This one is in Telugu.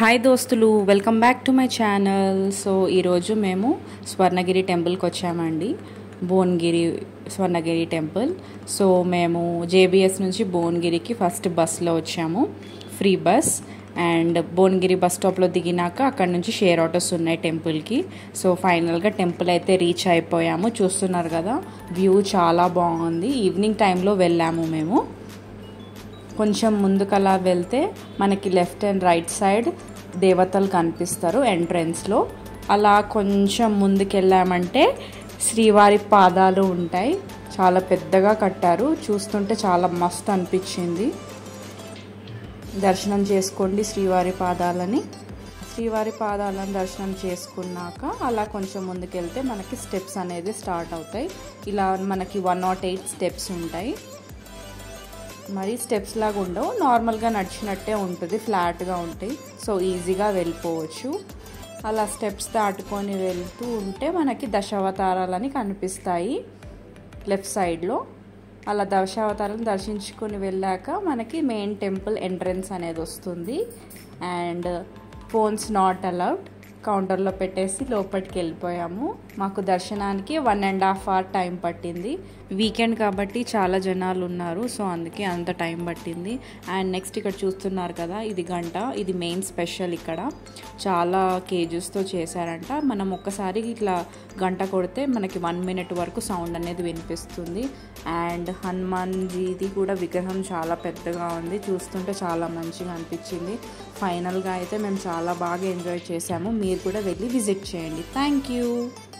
హాయ్ దోస్తులు welcome back to my channel so ఈరోజు మేము స్వర్ణగిరి టెంపుల్కి వచ్చామండి భువనగిరి స్వర్ణగిరి టెంపుల్ సో మేము జేబిఎస్ నుంచి భువనగిరికి ఫస్ట్ బస్లో వచ్చాము free bus and Bhuvanagiri bus స్టాప్లో దిగినాక అక్కడ నుంచి షేర్ ఆటోస్ ఉన్నాయి టెంపుల్కి సో ఫైనల్గా టెంపుల్ అయితే రీచ్ అయిపోయాము చూస్తున్నారు కదా వ్యూ చాలా బాగుంది ఈవినింగ్ టైంలో వెళ్ళాము మేము కొంచెం ముందుకలా వెళ్తే మనకి లెఫ్ట్ అండ్ రైట్ సైడ్ దేవతలు కనిపిస్తారు ఎంట్రన్స్లో అలా కొంచెం ముందుకెళ్ళామంటే శ్రీవారి పాదాలు ఉంటాయి చాలా పెద్దగా కట్టారు చూస్తుంటే చాలా మస్తు అనిపించింది దర్శనం చేసుకోండి శ్రీవారి పాదాలని శ్రీవారి పాదాలను దర్శనం చేసుకున్నాక అలా కొంచెం ముందుకెళ్తే మనకి స్టెప్స్ అనేది స్టార్ట్ అవుతాయి ఇలా మనకి వన్ నాట్ ఎయిట్ స్టెప్స్ ఉంటాయి మరి స్టెప్స్ లాగా ఉండవు నార్మల్గా నడిచినట్టే ఉంటుంది ఫ్లాట్గా ఉంటాయి సో ఈజీగా వెళ్ళిపోవచ్చు అలా స్టెప్స్ దాటుకొని వెళ్తూ ఉంటే మనకి దశావతారాలని కనిపిస్తాయి లెఫ్ట్ సైడ్లో అలా దశావతారాలను దర్శించుకొని వెళ్ళాక మనకి మెయిన్ టెంపుల్ ఎంట్రన్స్ అనేది వస్తుంది అండ్ ఫోన్స్ నాట్ అలౌడ్ కౌంటర్లో పెట్టేసి లోపలికి వెళ్ళిపోయాము మాకు దర్శనానికి one and half hour time పట్టింది వీకెండ్ కాబట్టి చాలా జనాలు ఉన్నారు సో అందుకే అంత టైం పట్టింది అండ్ నెక్స్ట్ ఇక్కడ చూస్తున్నారు కదా ఇది గంట ఇది మెయిన్ స్పెషల్ ఇక్కడ చాలా కేజెస్తో చేశారంట మనం ఒక్కసారి ఇట్లా గంట కొడితే మనకి వన్ మినిట్ వరకు సౌండ్ అనేది వినిపిస్తుంది అండ్ హనుమాన్జీది కూడా విగ్రహం చాలా పెద్దగా ఉంది చూస్తుంటే చాలా మంచిగా అనిపించింది ఫైనల్గా అయితే మేము చాలా బాగా ఎంజాయ్ చేసాము మీరు కూడా వెళ్ళి విజిట్ చేయండి థ్యాంక్ యూ